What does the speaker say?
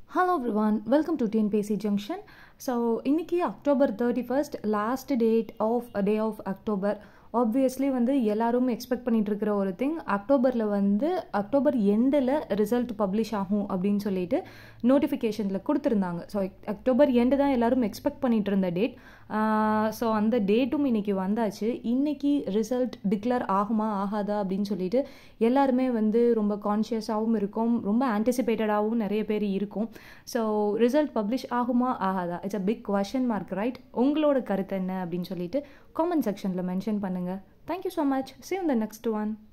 hello everyone welcome to TNPSC junction so இன்னைக்கு October thirty first last date of day of October obviously வந்து எல்லாரும் expect பண்ணிட்டு இருக்கிற ஒரு திங் அக்டோபரில் வந்து அக்டோபர் எண்டில் ரிசல்ட் பப்ளிஷ் ஆகும் அப்படின்னு சொல்லிட்டு நோட்டிஃபிகேஷனில் கொடுத்துருந்தாங்க ஸோ அக்டோபர் எண்டு தான் எல்லாரும் எக்ஸ்பெக்ட் பண்ணிட்டு இருந்த டேட் ஸோ அந்த டேட்டும் இன்னைக்கு வந்தாச்சு இன்னைக்கு ரிசல்ட் டிக்ளேர் ஆகுமா ஆகாதா அப்படின்னு சொல்லிட்டு எல்லாருமே வந்து ரொம்ப கான்ஷியஸாகவும் இருக்கும் ரொம்ப ஆன்டிசிபேட்டடாகவும் நிறைய பேர் இருக்கும் ஸோ ரிசல்ட் பப்ளிஷ் ஆகுமா ஆகாதா it's a big question mark right உங்களோட கருத்து என்ன அப்படின்னு சொல்லிட்டு காமெண்ட் செக்ஷனில் மென்ஷன் பண்ணுங்கள் தேங்க்யூ ஸோ மச் சி இந்த நெக்ஸ்ட் ஒன்